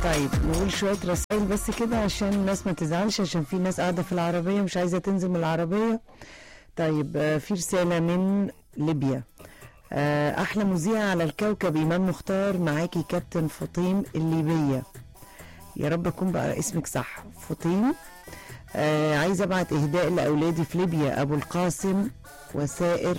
طيب نقول شوية رسائل بس كده عشان الناس ما تزعلش عشان في ناس قاعدة في العربية مش عايزة تنزل من العربية طيب آه، في رسالة من ليبيا آه، أحلى مذيعة على الكوكب إيمان مختار معاكي كابتن فطيم الليبية يا رب أكون بقى اسمك صح فطيم آه عايزة أبعت إهداء لأولادي في ليبيا أبو القاسم وسائر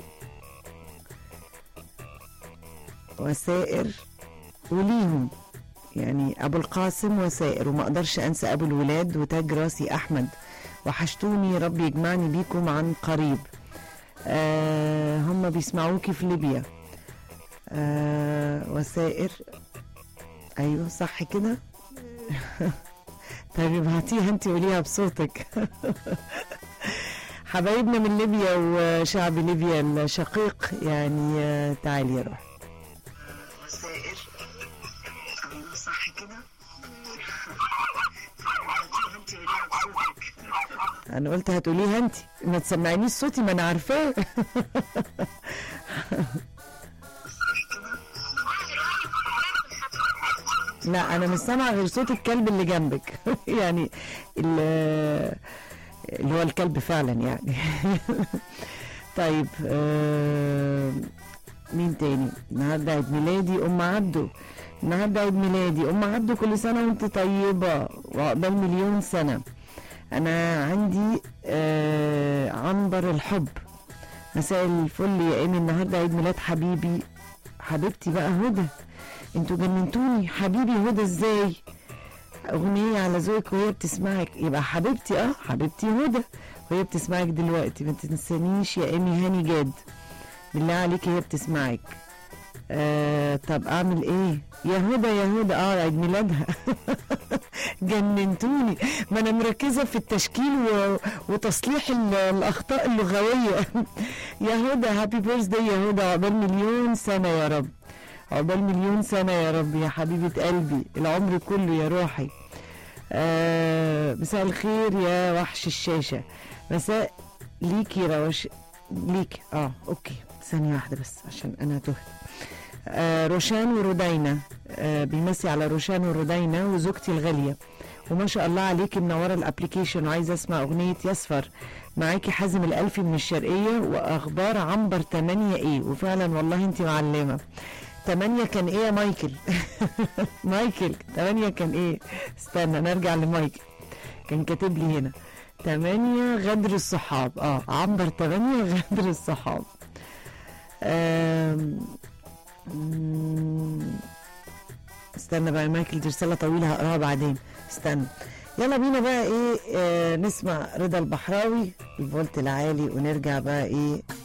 وسائر وليهم يعني ابو القاسم وسائر وما اقدرش انسى ابو الولاد وتاج راسي احمد وحشتوني ربي يجمعني بيكم عن قريب آه هم بيسمعوكي في ليبيا آه وسائر ايوه صح كده طيب ابعتيها انت قوليها بصوتك حبايبنا من ليبيا وشعب ليبيا الشقيق يعني آه، تعالي يا روح وسائر ايوه صح كده انا قلت هتقوليها انت ما تسمعينيش صوتي ما انا عارفاه لا انا مش سامعه غير صوت الكلب اللي جنبك يعني ال- اللي هو الكلب فعلا يعني طيب آه مين تاني النهارده عيد ميلادي ام عبده النهارده عيد ميلادي ام عبده كل سنه وانت طيبه وعقبال مليون سنه انا عندي آه عنبر الحب مساء الفل يا ايمي النهارده عيد ميلاد حبيبي حبيبتي بقى هدى انتوا جننتوني حبيبي هدى ازاي اغنيه على ذوقك وهي بتسمعك يبقى حبيبتي اه حبيبتي هدى وهي بتسمعك دلوقتي ما تنسانيش يا ايمي هاني جاد بالله عليك هي بتسمعك آه طب اعمل ايه يا هدى يا هدى اه عيد ميلادها جننتوني ما انا مركزه في التشكيل و... وتصليح ال- الاخطاء اللغويه يا هدى هابي بيرث يا هدى عقبال مليون سنه يا رب عقبال مليون سنه يا رب يا حبيبه قلبي العمر كله يا روحي آه مساء الخير يا وحش الشاشه مساء ليكي روش ليكي اه اوكي ثانيه واحده بس عشان انا تهت آه روشان ورودينا آه بيمسي على روشان ورودينا وزوجتي الغاليه وما شاء الله عليكي منوره الابلكيشن وعايزه اسمع اغنيه يصفر معاكي حازم الالفي من الشرقيه واخبار عنبر 8 ايه وفعلا والله انت معلمه 8 كان ايه يا مايكل مايكل 8 كان ايه استنى نرجع لمايكل كان كاتب لي هنا 8 غدر الصحاب اه عنبر 8 غدر الصحاب آم، مم، استنى بقى مايكل دي رساله طويله هقراها بعدين استنى يلا بينا بقى ايه آه نسمع رضا البحراوي الفولت العالي ونرجع بقى ايه